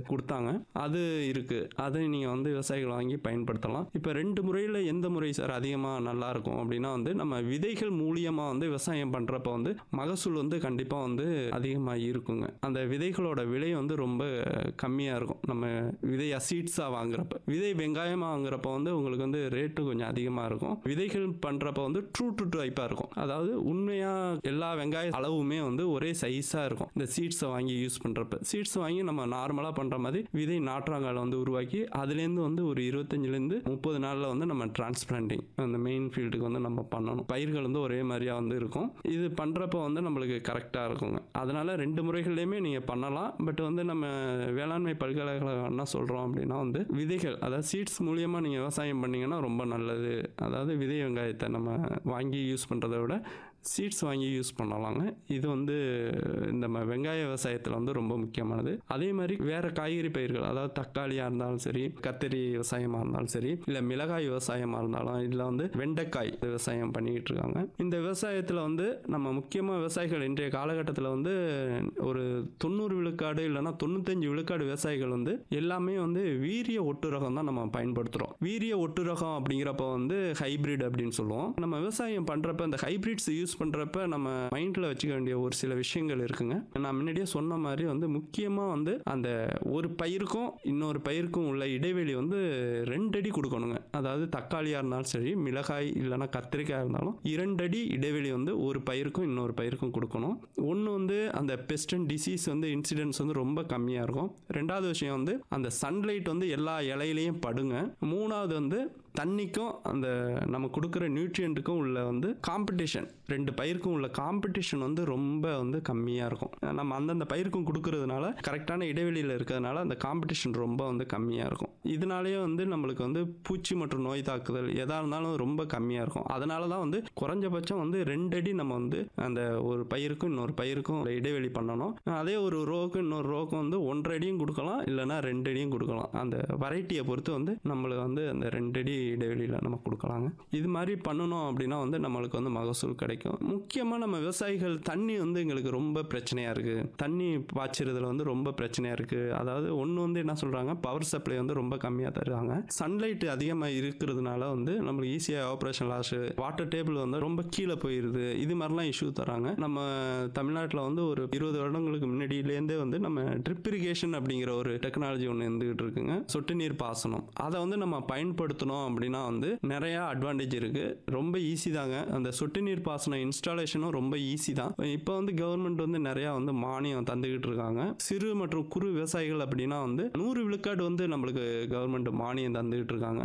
கொடுத்தாங்க அது இருக்கு அதை நீங்கள் வந்து விவசாயிகள் வாங்கி பயன்படுத்தலாம் இப்போ ரெண்டு முறையில் எந்த முறை சார் அதிகமாக நல்லா இருக்கும் அப்படின்னா வந்து நம்ம விதைகள் மூலியமாக வந்து விவசாயம் பண்ணுறப்ப வந்து மகசூல் வந்து கண்டிப்பாக வந்து அதிகமாக இருக்குங்க அந்த விதைகளோட விலை வந்து ரொம்ப கம்மியாக இருக்கும் நம்ம விதையா சீட்ஸாக வாங்குறப்ப விதை வெங்காயமாக வாங்குறப்ப வந்து உங்களுக்கு வந்து ரேட்டு கொஞ்சம் அதிகமாக இருக்கும் விதைகள் பண்ணுறப்ப வந்து ட்ரூ டு டைப்பாக இருக்கும் அதாவது உண்மையாக எல்லா வெங்காய அளவுமே வந்து ஒரே சைஸாக இருக்கும் இந்த சீட்ஸை வாங்கி யூஸ் பண்ணுறப்ப சீட்ஸ் வாங்கி நம்ம நார்மலாக பண்ணுற மாதிரி விதை நாற்றாங்கால் வந்து உருவாக்கி அதுலேருந்து வந்து ஒரு இருபத்தஞ்சிலேருந்து முப்பது நாளில் வந்து நம்ம டிரான்ஸ்பிளான்டிங் அந்த மெயின் ஃபீல்டுக்கு வந்து நம்ம பண்ணணும் பயிர்கள் வந்து ஒரே மாதிரியாக வந்து இருக்கும் இது பண்ணுறப்ப வந்து நம்மளுக்கு கரெக்டாக இருக்குங்க அதனால் ரெண்டு முறைகள்லையுமே நீங்கள் பண்ணலாம் பட் வந்து நம்ம வேளாண்மை பல்கலைக்கழகம் என்ன சொல்கிறோம் அப்படின்னா வந்து விதைகள் அதாவது சீட்ஸ் மூலியமாக நீங்கள் விவசாயம் பண்ணீங்கன்னா ரொம்ப நல்லது அதாவது விதை வெங்காயத்தை நம்ம வாங்கி யூஸ் பண்ணுறதை விட சீட்ஸ் வாங்கி யூஸ் பண்ணலாங்க இது வந்து இந்த ம- வெங்காய விவசாயத்தில் வந்து ரொம்ப முக்கியமானது அதே மாதிரி வேற காய்கறி பயிர்கள் அதாவது தக்காளியாக இருந்தாலும் சரி கத்திரி விவசாயமாக இருந்தாலும் சரி இல்லை மிளகாய் விவசாயமாக இருந்தாலும் இல்லை வந்து வெண்டைக்காய் விவசாயம் பண்ணிக்கிட்டு இருக்காங்க இந்த விவசாயத்தில் வந்து நம்ம முக்கியமாக விவசாயிகள் இன்றைய காலகட்டத்தில் வந்து ஒரு தொண்ணூறு விழுக்காடு இல்லைன்னா தொண்ணூத்தஞ்சு விழுக்காடு விவசாயிகள் வந்து எல்லாமே வந்து வீரிய ஒட்டுரகம் தான் நம்ம பயன்படுத்துகிறோம் வீரிய ஒட்டுரகம் அப்படிங்கிறப்ப வந்து ஹைபிரிட் அப்படின்னு சொல்லுவோம் நம்ம விவசாயம் பண்ணுறப்ப இந்த ஹைபிரிட்ஸ் யூஸ் பண்ணுறப்ப நம்ம மைண்டில் வச்சுக்க வேண்டிய ஒரு சில விஷயங்கள் இருக்குங்க நான் முன்னாடியே சொன்ன மாதிரி வந்து முக்கியமாக வந்து அந்த ஒரு பயிருக்கும் இன்னொரு பயிருக்கும் உள்ள இடைவெளி வந்து ரெண்டு அடி கொடுக்கணுங்க அதாவது தக்காளியாக இருந்தாலும் சரி மிளகாய் இல்லைன்னா கத்திரிக்காய் இருந்தாலும் இரண்டு அடி இடைவெளி வந்து ஒரு பயிருக்கும் இன்னொரு பயிருக்கும் கொடுக்கணும் ஒன்று வந்து அந்த பெஸ்ட் அண்ட் டிசீஸ் வந்து இன்சிடென்ட்ஸ் வந்து ரொம்ப கம்மியாக இருக்கும் ரெண்டாவது விஷயம் வந்து அந்த சன்லைட் வந்து எல்லா இலையிலையும் படுங்க மூணாவது வந்து தண்ணிக்கும் அந்த நம்ம கொடுக்குற நியூட்ரியண்ட்டுக்கும் உள்ள வந்து காம்படிஷன் ரெண்டு பயிருக்கும் உள்ள காம்படிஷன் வந்து ரொம்ப வந்து கம்மியாக இருக்கும் நம்ம அந்தந்த பயிருக்கும் கொடுக்கறதுனால கரெக்டான இடைவெளியில் இருக்கிறதுனால அந்த காம்படிஷன் ரொம்ப வந்து கம்மியாக இருக்கும் இதனாலேயே வந்து நம்மளுக்கு வந்து பூச்சி மற்றும் நோய் தாக்குதல் எதாக இருந்தாலும் ரொம்ப கம்மியாக இருக்கும் அதனால தான் வந்து குறைஞ்சபட்சம் வந்து ரெண்டு அடி நம்ம வந்து அந்த ஒரு பயிருக்கும் இன்னொரு பயிருக்கும் இடைவெளி பண்ணணும் அதே ஒரு ரோக்கு இன்னொரு ரோக்கும் வந்து ஒன்றரை அடியும் கொடுக்கலாம் இல்லைன்னா ரெண்டு அடியும் கொடுக்கலாம் அந்த வெரைட்டியை பொறுத்து வந்து நம்மளுக்கு வந்து அந்த ரெண்டு அடி இடைவெளியில் நம்ம கொடுக்கலாங்க இது மாதிரி பண்ணணும் அப்படின்னா வந்து நம்மளுக்கு வந்து மகசூல் கிடைக்கும் முக்கியமாக நம்ம விவசாயிகள் தண்ணி வந்து எங்களுக்கு ரொம்ப பிரச்சனையாக இருக்குது தண்ணி பாய்ச்சறதுல வந்து ரொம்ப பிரச்சனையாக இருக்குது அதாவது ஒன்று வந்து என்ன சொல்கிறாங்க பவர் சப்ளை வந்து ரொம்ப கம்மியாக தருவாங்க சன்லைட் அதிகமாக இருக்கிறதுனால வந்து நம்மளுக்கு ஈஸியாக ஆப்ரேஷன் லாஸ் வாட்டர் டேபிள் வந்து ரொம்ப கீழே போயிடுது இது மாதிரிலாம் இஷ்யூ தராங்க நம்ம தமிழ்நாட்டில் வந்து ஒரு இருபது வருடங்களுக்கு முன்னாடியிலேருந்தே வந்து நம்ம ட்ரிப் இரிகேஷன் அப்படிங்கிற ஒரு டெக்னாலஜி ஒன்று இருந்துகிட்டு இருக்குங்க சொட்டு நீர் பாசனம் அதை வந்து நம்ம பயன்படுத்தணும் அப்படின்னா வந்து நிறையா அட்வான்டேஜ் இருக்குது ரொம்ப ஈஸி தாங்க அந்த சொட்டு நீர் பாசனம் இன்ஸ்டாலேஷனும் ரொம்ப ஈஸி தான் இப்போ வந்து கவர்மெண்ட் வந்து நிறையா வந்து மானியம் தந்துக்கிட்டு இருக்காங்க சிறு மற்றும் குறு விவசாயிகள் அப்படின்னா வந்து நூறு விழுக்காடு வந்து நம்மளுக்கு கவர்மெண்ட் மானியம் தந்துக்கிட்டு இருக்காங்க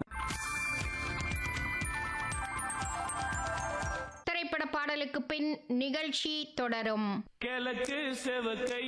திரைப்பட பாடலுக்கு பின் நிகழ்ச்சி தொடரும் கிழக்கு செவக்கை